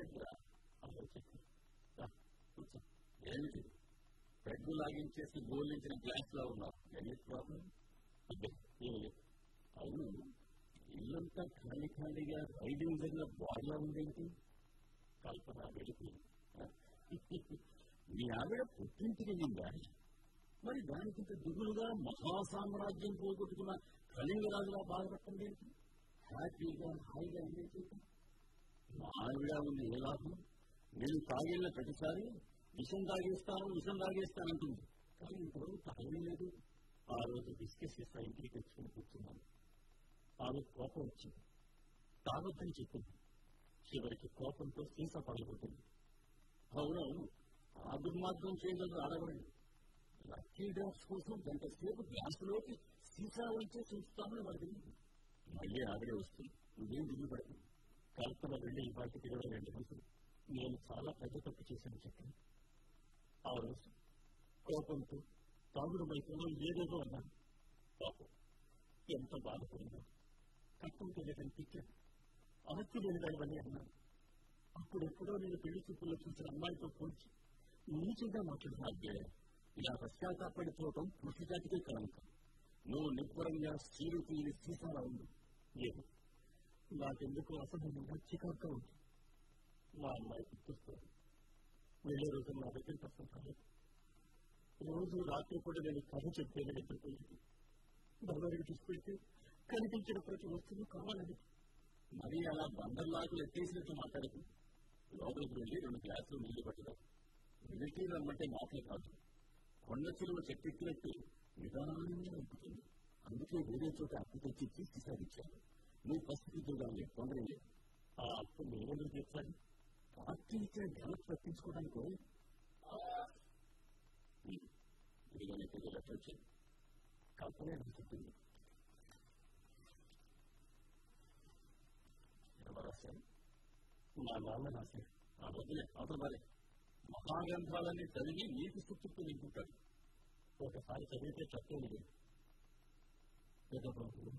ఆలోచించు కూర్చో ఏమిటి పెగ్గు లాగించేసి గోలించిన గ్లాస్ లో ఉన్నావు ఎనీ ప్రాబ్లం అవును ఇల్లంతా ఖాళీ ఖాళీగా రైడింగ్ జరిగిన బాగా ఉందేంటి కల్పన వెళ్ళిపోయింది మీ ఆవిడ పుట్టింటికి వెళ్ళిందా మరి దానికింత దిగులుగా మహాసామ్రాజ్యం పోగొట్టుకున్న కళింగరాజులా బాధపడుతుంది ఏంటి హ్యాపీగా హాయిగా ఎంజాయ్ చేద్దాం మా ఆవిడ ఉంది ఏ లాభం నేను తాగిళ్ళ ప్రతిసారి విషం తాగేస్తాను విషం తాగేస్తానంటుంది కానీ ఇంతవరకు తాగలేదు ఆ రోజు డిస్కస్ చేస్తా ఇంటికి తెచ్చుకుని కూర్చున్నాను ఆమె కోపం వచ్చింది తాగొద్దని చెప్పింది చివరికి కోపంతో సీసా పగలగొట్టింది అవునవును ఆ దుర్మార్గం చేయగలరు ఆడవాళ్ళు లక్కీ డ్రాప్స్ కోసం గంట సేపు గ్లాసులోకి సీసా వచ్చే చూస్తామని వాడికి మళ్ళీ ఆవిడే వస్తుంది నువ్వేం దిగుపడదు కల్పన వెళ్ళి వాటికి ఇరవై రెండు రోజులు నేను చాలా పెద్ద తప్పు చేశాను చెప్పాను ఆ రోజు కోపంతో తాగుడు వైపులో ఏదేదో అన్నాను పాపం ఎంత బాధపడిందో కట్టం తెలియదని తిట్టాను అవత్తి లేని దానివని అన్నాను అప్పుడెప్పుడో నేను పెళ్లి చూపుల్లో చూసిన అమ్మాయితో పోల్చి నీచంగా మాట్లాడుతున్నా ఇలా పశ్చాత్తాపడిపోవటం కృషి జాతికే కలంకం నువ్వు నిబ్బరంగా సీరు తీరి సీసాలా ఉంది ఏమో నాకెందుకు అసహనంగా చికాగ్గా ఉంది మా అమ్మాయి గుర్తొస్తుంది వెళ్ళే రోజు నా దగ్గర తప్పం కాలేదు రోజు రాత్రి కూడా నేను కథ చెప్పేది నిద్రపోయింది బలవారికి తీసుకెళ్తే కనిపించిన ప్రతి వస్తువు కావాలని మరి అలా బందర్లాగా ఎత్తేసినట్టు మాట్లాడదు లోపలికి వెళ్ళి రెండు గ్లాసులు నీళ్లు పట్టడం మిలిటరీ రమ్మంటే మాటలు కాదు కొండ చెరువు చెట్టెక్కినట్టు నిదానంగా ఉంటుంది అందుకే వేరే చోట అప్పు తెచ్చి తీసిసారిచ్చాను నువ్వు పసిపి చూడాలి తొందర లేదు ఆ అప్పు నేనెందుకు తెచ్చాను పార్టీ ఇచ్చే ఘనత తప్పించుకోవడానికి ఇదిగో నీకు ఇది లెటర్ వచ్చింది కల్పనే చెప్పింది ఎవరు రాశారు మా నాన్న రాశారు ఆ వదిలే అవతల మరి మహాగ్రంథాలన్నీ చదివి నీకు సుట్టుకు నింపుతాడు ఒకసారి చదివితే చట్టం లేదు పెద్దబాబు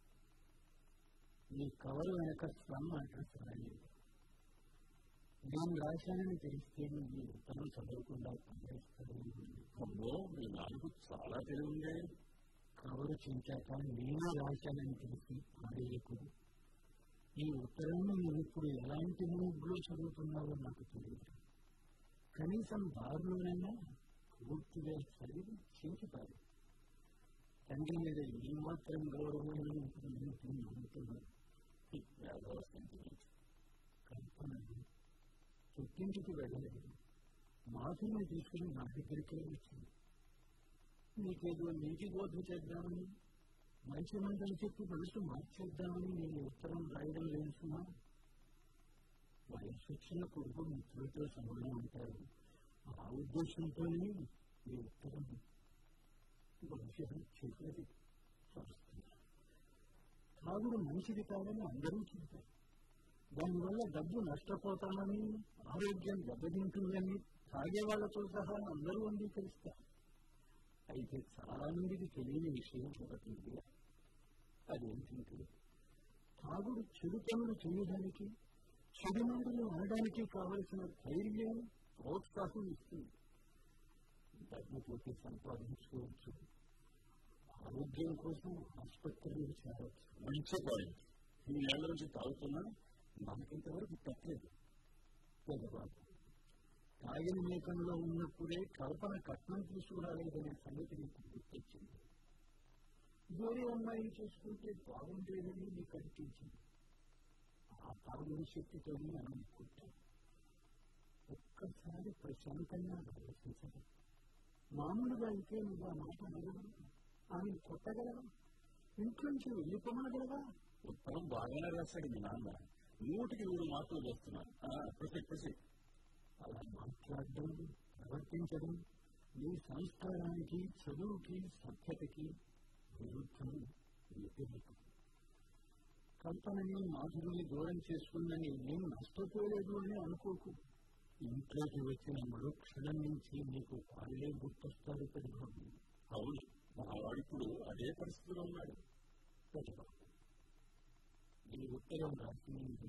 నీ కవర్ వెనక స్లమ్ అడ్రస్ రాయండి నేను రాశానని తెలిస్తే నువ్వు ఉత్తరం చదవకుండా పనిచేస్తాడు అమ్మో మీ నాలుగు చాలా తెలివి ఉందే కవరు చించాక నేను రాశానని తెలిసి పాడేయకూడదు ఈ ఉత్తరాన్ని నువ్వు ఇప్పుడు ఎలాంటి మూడ్లో చదువుతున్నావో నాకు తెలియదు కనీసం దారిలోనైనా పూర్తిగా చదివి చించుతారు తండ్రి మీద ఏమాత్రం గౌరవమైన ఉంటుందని నమ్ముతున్నాను యాదవ సెంటిమెంట్ కల్పన పుట్టింటికి వెళ్ళలేదు మాధుని తీసుకుని నా దగ్గరికే వచ్చింది నీకేదో నీటి బోధ చేద్దామని మంచి మందని చెప్పి మనసు మార్చేద్దామని నేను ఉత్తరం రాయడం లేదు సుమా వయసు వచ్చిన కొడుకు మిత్రులతో సమానం అంటారు ఆ ఉద్దేశంతోనే ఈ ఉత్తరం భవిష్యత్తు చేసేది చూస్తున్నా తాగుడు మంచిది కాదని అందరూ చెబుతారు దానివల్ల డబ్బు నష్టపోతామని ఆరోగ్యం దెబ్బతింటుందని తాగే వాళ్ళతో సహా అందరూ అంగీకరిస్తారు అయితే చాలా మందికి తెలియని విషయం ఒకటి ఉంది. అదేంటంటే తాగుడు చెడు పనులు చేయడానికి చెడు మాటలు అనడానికి కావలసిన ధైర్యం ప్రోత్సాహం ఇస్తుంది డబ్బు పోతే సంపాదించుకోవచ్చు ఆరోగ్యం కోసం ఆసుపత్రిలో చేరవచ్చు మంచి పాయింట్ ఈ ఏళ్ళ నుంచి తాగుతున్నా మనకింతవరకు తప్పలేదు పెద్దవాడు తాగిన మేకంలో ఉన్నప్పుడే కల్పన కట్నం తీసుకురాలేదనే సంగతి నీకు గుర్తొచ్చింది వేరే అమ్మాయిని చేసుకుంటే బాగుండేదని నీకు అనిపించింది ఆ తాగుని శక్తితోనే అనుకుంటాను ఒక్కసారి ప్రశాంతంగా ఆలోచించదు మామూలుగా అయితే నువ్వు ఆ మాట అనగలవా ఆమెను కొట్టగలవా ఇంట్లోంచి వెళ్ళిపోమనగలవా ఉత్తరం బాగానే రాశాడు మీ నాన్న నూటికి నూరు మార్కులు వేస్తున్నాను ప్రొసెక్ట్ ప్రొసెక్ట్ అలా మాట్లాడడం ప్రవర్తించడం నీ సంస్కారానికి చదువుకి సభ్యతకి విరుద్ధం వ్యతిరేకం కల్పనని మాధురిని దూరం చేసుకుందని ఏం నష్టపోలేదు అని అనుకోకు ఇంట్లోకి వచ్చిన మరుక్షణం నుంచి నీకు వాళ్ళే గుర్తొస్తారు పెద్దబాబు అవును మా వాడిప్పుడు అదే పరిస్థితిలో ఉన్నాడు పెద్దబాబు ఈ ఉత్తరం రాసి